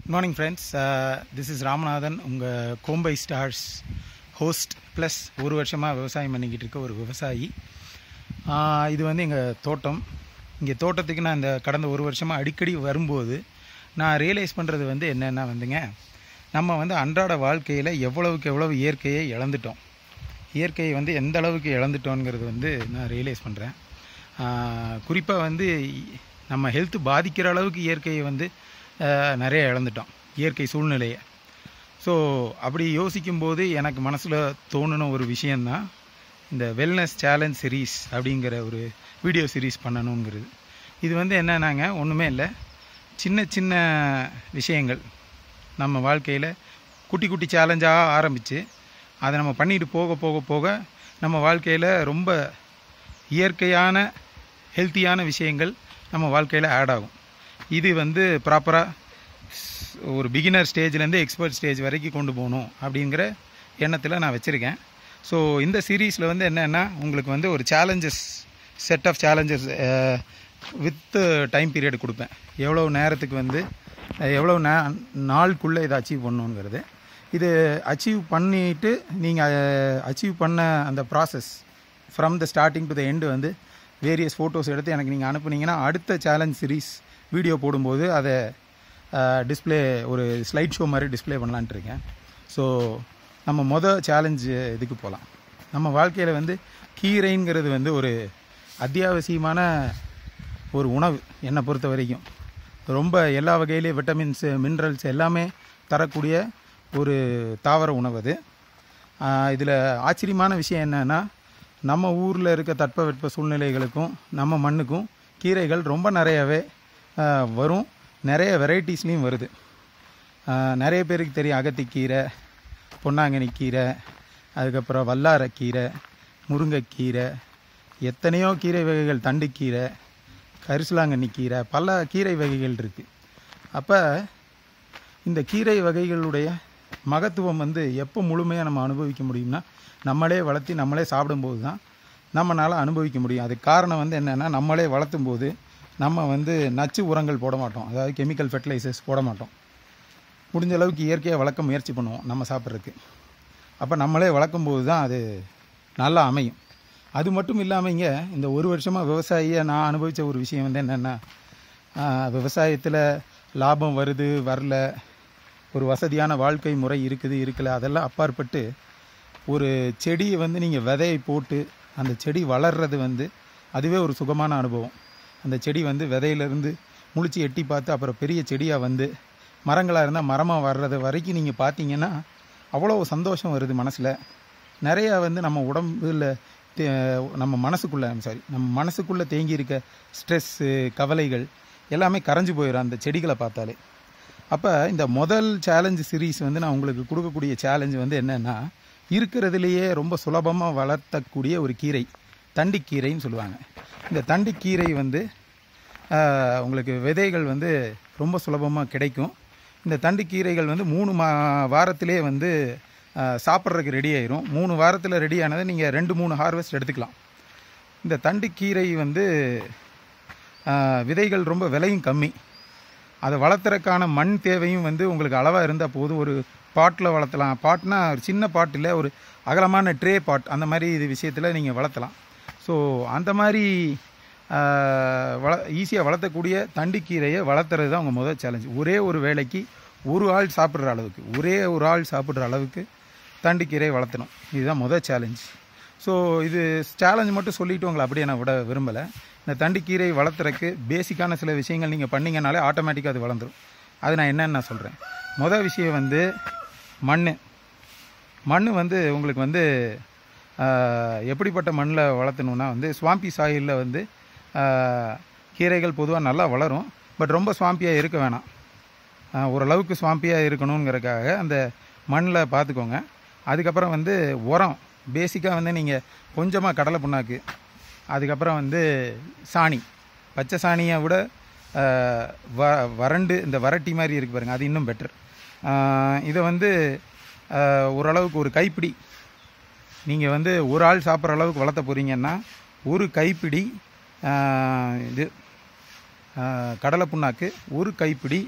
good morning friends this is Ramanathan உங்கள் Kombai stars host plus ஒரு வருஷமாக விவசாயம் பண்ணிக்கிட்டு இருக்க ஒரு விவசாயி Uh, இது வந்து எங்கள் தோட்டம் இங்கே தோட்டத்துக்கு நான் இந்த கடந்த ஒரு வருஷமாக அடிக்கடி வரும்போது நான் ரியலைஸ் பண்ணுறது வந்து என்னென்னா வந்துங்க நம்ம வந்து அன்றாட வாழ்க்கையில் எவ்வளவுக்கு எவ்வளவு இயற்கையை இழந்துட்டோம் இயற்கையை வந்து எந்த அளவுக்கு இழந்துட்டோங்கிறது வந்து நான் ரியலைஸ் பண்ணுறேன் குறிப்பாக வந்து நம்ம ஹெல்த் பாதிக்கிற அளவுக்கு இயற்கையை வந்து ஆஹ், நிறைய இழந்துட்டோம் இயற்கை சூழ்நிலையை ஸோ அப்படி யோசிக்கும்போது எனக்கு மனசில் தோணுன ஒரு விஷயந்தான் இந்த வெல்னஸ் சேலஞ்ச் சீரீஸ் அப்படிங்கிற ஒரு வீடியோ சீரீஸ் பண்ணணுங்கிறது இது வந்து என்னன்னாங்க ஒன்றுமே இல்லை சின்ன சின்ன விஷயங்கள் நம்ம வாழ்க்கையில் குட்டி குட்டி சேலஞ்சாக ஆரம்பித்து அதை நம்ம பண்ணிட்டு போக போக போக நம்ம வாழ்க்கையில் ரொம்ப இயற்கையான ஹெல்த்தியான விஷயங்கள் நம்ம வாழ்க்கையில் ஆட் ஆகும் இது வந்து ப்ராப்பராக ஒரு பிகினர் ஸ்டேஜ்லேருந்து எக்ஸ்பர்ட் ஸ்டேஜ் வரைக்கும் கொண்டு போகணும் அப்படிங்கிற எண்ணத்தில் நான் வச்சுருக்கேன் ஸோ இந்த சீரீஸில் வந்து என்னென்னா உங்களுக்கு வந்து ஒரு challenges set of challenges with time period கொடுப்பேன் எவ்வளோ நேரத்துக்கு வந்து அஹ், எவ்வளோ நே நாளுக்குள்ளே இதை அச்சீவ் பண்ணணுங்கிறது இது அச்சீவ் பண்ணிட்டு நீங்கள் அச்சீவ் பண்ண அந்த process from the starting to the end வந்து வேரியஸ் ஃபோட்டோஸ் எடுத்து எனக்கு நீங்கள் அனுப்புனீங்கன்னா அடுத்த சேலஞ்ச் சீரீஸ் வீடியோ போடும்போது அதை டிஸ்ப்ளே ஒரு ஸ்லைட் ஷோ மாதிரி டிஸ்ப்ளே பண்ணலான்ட்டு இருக்கேன் ஸோ நம்ம மொதல் சேலஞ்சு இதுக்கு போகலாம் நம்ம வாழ்க்கையில் வந்து கீரைங்கிறது வந்து ஒரு அத்தியாவசியமான ஒரு உணவு என்னை பொறுத்த வரைக்கும் ரொம்ப எல்லா வகையிலையும் விட்டமின்ஸ் மினரல்ஸ் எல்லாமே தரக்கூடிய ஒரு தாவர உணவு அது இதில் ஆச்சரியமான விஷயம் என்னன்னா நம்ம ஊரில் இருக்க தட்பவெட்ப சூழ்நிலைகளுக்கும் நம்ம மண்ணுக்கும் கீரைகள் ரொம்ப நிறையவே ஆஹ், வரும் நிறைய வெரைட்டிஸ்லேயும் வருது ஆஹ், நிறைய பேருக்கு தெரியும் அகத்திக்கீரை பொன்னாங்கண்ணி கீரை அதுக்கப்புறம் வல்லாரக்கீரை முருங்கைக்கீரை எத்தனையோ கீரை வகைகள் தண்டுக்கீரை கரிசலாங்கண்ணி கீரை பல கீரை வகைகள் இருக்குது அப்போ இந்த கீரை வகைகளுடைய மகத்துவம் வந்து எப்போ முழுமையாக நம்ம அனுபவிக்க முடியும்னா நம்மளே வளர்த்தி நம்மளே சாப்பிடும்போது தான் நம்மளால் அனுபவிக்க முடியும் அதுக்கு காரணம் வந்து என்னென்னா நம்மளே வளர்த்தும் போது நம்ம வந்து நச்சு உரங்கள் போட மாட்டோம் அதாவது கெமிக்கல் ஃபெர்டிலைசர்ஸ் போட மாட்டோம் முடிஞ்ச அளவுக்கு இயற்கையாக வளர்க்க முயற்சி பண்ணுவோம் நம்ம சாப்பிட்றதுக்கு அப்போ நம்மளே வளர்க்கும் போது தான் அது நல்லா அமையும் அது மட்டும் இல்லாமல் இங்கே இந்த ஒரு வருஷமாக விவசாயியை நான் அனுபவித்த ஒரு விஷயம் வந்து என்னென்னா விவசாயத்தில் லாபம் வருது வரல ஒரு வசதியான வாழ்க்கை முறை இருக்குது இருக்கல அதெல்லாம் அப்பாற்பட்டு ஒரு செடியை வந்து நீங்கள் விதையை போட்டு அந்த செடி வளர்றது வந்து அதுவே ஒரு சுகமான அனுபவம் அந்த செடி வந்து விதையிலேருந்து முழிச்சு எட்டி பார்த்து அப்புறம் பெரிய செடியாக வந்து மரங்களாக இருந்தால் மரமாக வர்றது வரைக்கும் நீங்கள் பார்த்தீங்கன்னா அவ்வளோ சந்தோஷம் வருது மனசில் நிறையா வந்து நம்ம உடம்புல தே- நம்ம மனசுக்குள்ளே சாரி நம்ம மனசுக்குள்ளே தேங்கி இருக்க ஸ்ட்ரெஸ்ஸு கவலைகள் எல்லாமே கரைஞ்சு போயிடும் அந்த செடிகளை பார்த்தாலே அப்போ இந்த முதல் சேலஞ்சு சீரீஸ் வந்து நான் உங்களுக்கு கொடுக்கக்கூடிய சேலஞ்சு வந்து என்னென்னா இருக்கிறதுலையே ரொம்ப சுலபமாக வளர்த்தக்கூடிய ஒரு கீரை தண்டிக்கீரைன்னு சொல்லுவாங்க இந்த தண்டிக்கீரை வந்து ஆஹ், உங்களுக்கு விதைகள் வந்து ரொம்ப சுலபமாக கிடைக்கும் இந்த தண்டுக்கீரைகள் வந்து மூணு மா வாரத்திலே வந்து ஆஹ், சாப்பிட்றதுக்கு ரெடி ஆயிரும் மூணு வாரத்தில் ரெடி ஆனதை நீங்கள் ரெண்டு மூணு ஹார்வெஸ்ட் எடுத்துக்கலாம் இந்த தண்டுக்கீரை வந்து ஆஹ், விதைகள் ரொம்ப விலையும் கம்மி அதை வளர்த்துறதுக்கான மண் தேவையும் வந்து உங்களுக்கு அளவாக இருந்தால் போதும் ஒரு பாட்டில் வளர்த்தலாம் பாட்னா ஒரு சின்ன பாட் இல்லை ஒரு அகலமான ட்ரே பாட் அந்த மாதிரி இது விஷயத்தில் நீங்கள் வளர்த்தலாம் ஸோ அந்த மாதிரி ஆஹ், வள ஈஸியாக வளர்த்தக்கூடிய தண்டிக்கீரையை வளர்த்துறது தான் உங்கள் முதல் சேலஞ்ச் ஒரே ஒரு வேளைக்கு ஒரு ஆள் சாப்பிட்ற அளவுக்கு ஒரே ஒரு ஆள் சாப்பிட்ற அளவுக்கு தண்டிக்கீரை வளர்த்தணும் இதுதான் முதல் சேலஞ்ச் ஸோ இது சேலஞ்ச் மட்டும் சொல்லிட்டு உங்களை அப்படியே நான் விட விரும்பலை இந்த தண்டிக்கீரை வளர்த்துறக்கு பேசிக்கான சில விஷயங்கள் நீங்கள் பண்ணீங்கனாலே ஆட்டோமேட்டிக்காக அது வளர்ந்துரும் அது நான் என்னன்னு நான் சொல்கிறேன் மொதல் விஷயம் வந்து மண் மண் வந்து உங்களுக்கு வந்து ஆஹ், எப்படிப்பட்ட மண்ணில் வளர்த்தணுன்னா வந்து ஸ்வாம்பி சாயிலில் வந்து ஆஹ், கீரைகள் பொதுவாக நல்லா வளரும் பட் ரொம்ப ஸ்வாம்பியாக இருக்க வேணாம் ஆஹ், ஓரளவுக்கு ஸ்வாம்பியாக இருக்கணுங்கிறதுக்காக அந்த மண்ணில் பார்த்துக்கோங்க அதுக்கப்புறம் வந்து உரம் பேசிக்காக வந்து நீங்கள் கொஞ்சமாக கடலை புண்ணாக்கு அதுக்கப்புறம் வந்து சாணி பச்சை சாணியை விட ஆஹ், வ வறண்டு இந்த வரட்டி மாதிரி இருக்கு பாருங்க அது இன்னும் பெட்டர் இதை வந்து ஆஹ், ஓரளவுக்கு ஒரு கைப்பிடி நீங்கள் வந்து ஒரு ஆள் சாப்பிட்ற அளவுக்கு வளர்த்த போகிறீங்கன்னா ஒரு கைப்பிடி ஆஹ், இது ஆஹ், கடலை புண்ணாக்கு ஒரு கைப்பிடி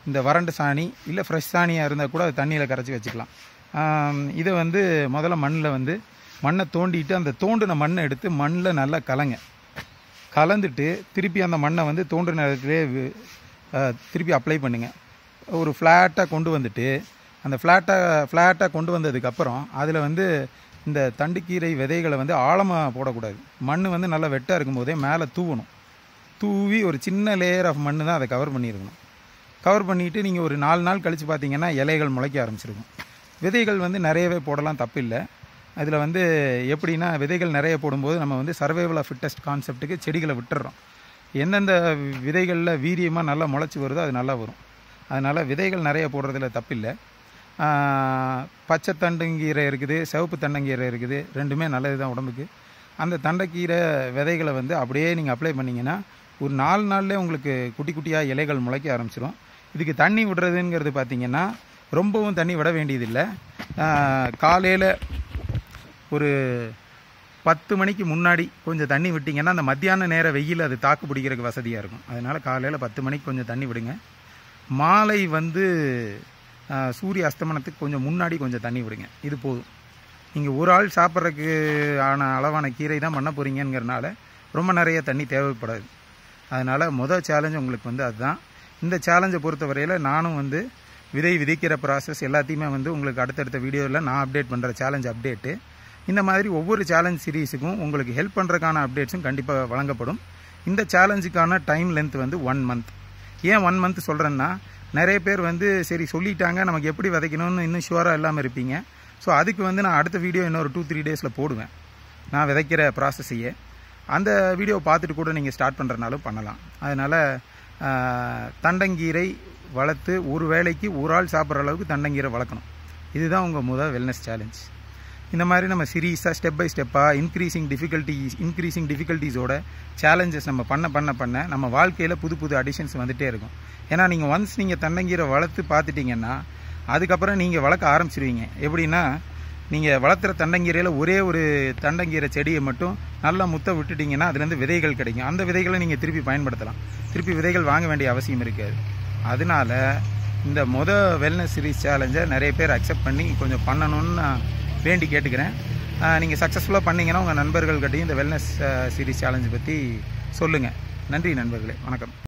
இந்த வறண்ட சாணி இல்லை ஃப்ரெஷ் சாணியாக இருந்தால் கூட அது தண்ணியில் கரைச்சி வச்சுக்கலாம் ஆம், இதை வந்து முதல்ல மண்ணில் வந்து மண்ணை தோண்டிட்டு அந்த தோண்டின மண்ணை எடுத்து மண்ணில் நல்லா கலங்க கலந்துட்டு திருப்பி அந்த மண்ணை வந்து தோன்றின இடத்துலே வி- அஹ், திருப்பி அப்ளை பண்ணுங்க ஒரு ஃப்ளாட்டாக கொண்டு வந்துட்டு அந்த ஃப்ளாட்டாக ஃப்ளாட்டாக கொண்டு வந்ததுக்கப்புறம் அதில் வந்து இந்த தண்டுக்கீரை விதைகளை வந்து ஆழமாக போடக்கூடாது மண் வந்து நல்லா வெட்டாக இருக்கும்போதே மேலே தூவணும் தூவி ஒரு சின்ன லேயர் ஆஃப் மண் தான் அதை கவர் பண்ணியிருக்கணும் கவர் பண்ணிவிட்டு நீங்கள் ஒரு நாலு நாள் கழித்து பார்த்தீங்கன்னா இலைகள் முளைக்க ஆரம்பிச்சிருக்கும் விதைகள் வந்து நிறையவே போடலாம் தப்பில்லை அதில் வந்து எப்படின்னா விதைகள் நிறைய போடும்போது நம்ம வந்து சர்வைவல் ஆஃப் ஃபிட்டஸ்ட் கான்செப்ட்டுக்கு செடிகளை விட்டுடுறோம் எந்தெந்த விதைகளில் வீரியமாக நல்லா முளைச்சி வருதோ அது நல்லா வரும் அதனால் விதைகள் நிறைய போடுறதுல தப்பில்லை ஆஹ், பச்சை தண்டங்கீரை இருக்குது சிவப்பு தண்டங்கீரை இருக்குது ரெண்டுமே நல்லது தான் உடம்புக்கு அந்த தண்டைக்கீரை விதைகளை வந்து அப்படியே நீங்கள் அப்ளை பண்ணிங்கன்னா ஒரு நாலு நாள்லேயே உங்களுக்கு குட்டி குட்டியாக இலைகள் முளைக்க ஆரம்பிச்சிரும் இதுக்கு தண்ணி விடுறதுங்கிறது பார்த்தீங்கன்னா ரொம்பவும் தண்ணி விட வேண்டியதில்லை காலையில் ஒரு பத்து மணிக்கு முன்னாடி கொஞ்சம் தண்ணி விட்டிங்கன்னா அந்த மத்தியான நேர வெயில் அது தாக்கு பிடிக்கிறதுக்கு வசதியாக இருக்கும் அதனால் காலையில் பத்து மணிக்கு கொஞ்சம் தண்ணி விடுங்க மாலை வந்து ஆ, சூரிய அஸ்தமனத்துக்கு கொஞ்சம் முன்னாடி கொஞ்சம் தண்ணி விடுங்க இது போதும் நீங்கள் ஒரு ஆள் சாப்பிட்றதுக்கு ஆன அளவான கீரை தான் பண்ண போகிறீங்கிறனால ரொம்ப நிறைய தண்ணி தேவைப்படாது அதனால் மொதல் சேலஞ்ச் உங்களுக்கு வந்து அதுதான் இந்த சேலஞ்சை பொறுத்தவரையில் நானும் வந்து விதை விதைக்கிற ப்ராசஸ் எல்லாத்தையுமே வந்து உங்களுக்கு அடுத்தடுத்த வீடியோவில் நான் அப்டேட் பண்ணுற சேலஞ்ச் அப்டேட்டு இந்த மாதிரி ஒவ்வொரு சேலஞ்ச் சீரீஸுக்கும் உங்களுக்கு ஹெல்ப் பண்ணுறதுக்கான அப்டேட்ஸும் கண்டிப்பாக வழங்கப்படும் இந்த சேலஞ்சுக்கான டைம் லென்த் வந்து ஒன் மந்த் ஏன் ஒன் மந்த் சொல்கிறேன்னா நிறைய பேர் வந்து சரி சொல்லிட்டாங்க நமக்கு எப்படி விதைக்கணும்னு இன்னும் ஷுவராக இல்லாமல் இருப்பீங்க ஸோ அதுக்கு வந்து நான் அடுத்த வீடியோ இன்னொரு டூ த்ரீ டேஸில் போடுவேன் நான் விதைக்கிற ப்ராசஸையே அந்த வீடியோ பார்த்துட்டு கூட நீங்கள் ஸ்டார்ட் பண்ணுறனாலும் பண்ணலாம் அதனால் தண்டங்கீரை வளர்த்து ஒரு வேளைக்கு ஒரு ஆள் சாப்பிட்ற அளவுக்கு தண்டங்கீரை வளர்க்கணும் இதுதான் உங்கள் முதல் வெல்னஸ் சேலஞ்ச் இந்த மாதிரி நம்ம சீரியஸாக ஸ்டெப் பை ஸ்டெப்பாக இன்க்ரீசிங் டிஃபிகல்ட்டிஸ் இன்க்ரீசிங் டிஃபிகல்ட்டிஸோட சேலஞ்சஸ் நம்ம பண்ண பண்ண பண்ண நம்ம வாழ்க்கையில் புது புது அடிஷன்ஸ் வந்துகிட்டே இருக்கும் ஏன்னா நீங்கள் ஒன்ஸ் நீங்கள் தண்டங்கீரை வளர்த்து பார்த்துட்டிங்கன்னா அதுக்கப்புறம் நீங்கள் வளர்க்க ஆரம்பிச்சிருவீங்க எப்படின்னா நீங்கள் வளர்த்துற தண்டங்கீரையில் ஒரே ஒரு தண்டங்கீரை செடியை மட்டும் நல்லா முத்த விட்டுட்டிங்கன்னா அதுலேருந்து விதைகள் கிடைக்கும் அந்த விதைகளை நீங்கள் திருப்பி பயன்படுத்தலாம் திருப்பி விதைகள் வாங்க வேண்டிய அவசியம் இருக்காது அதனால இந்த மொத வெல்னஸ் சீரிஸ் சேலஞ்சை நிறைய பேர் அக்செப்ட் பண்ணி கொஞ்சம் பண்ணணும்னு நான் வேண்டி கேட்டுக்கிறேன் நீங்கள் சக்ஸஸ்ஃபுல்லாக பண்ணீங்கன்னா உங்கள் நண்பர்கள்கிட்டையும் இந்த வெல்னஸ் சீரிஸ் சேலஞ்சை பற்றி சொல்லுங்கள் நன்றி நண்பர்களே வணக்கம்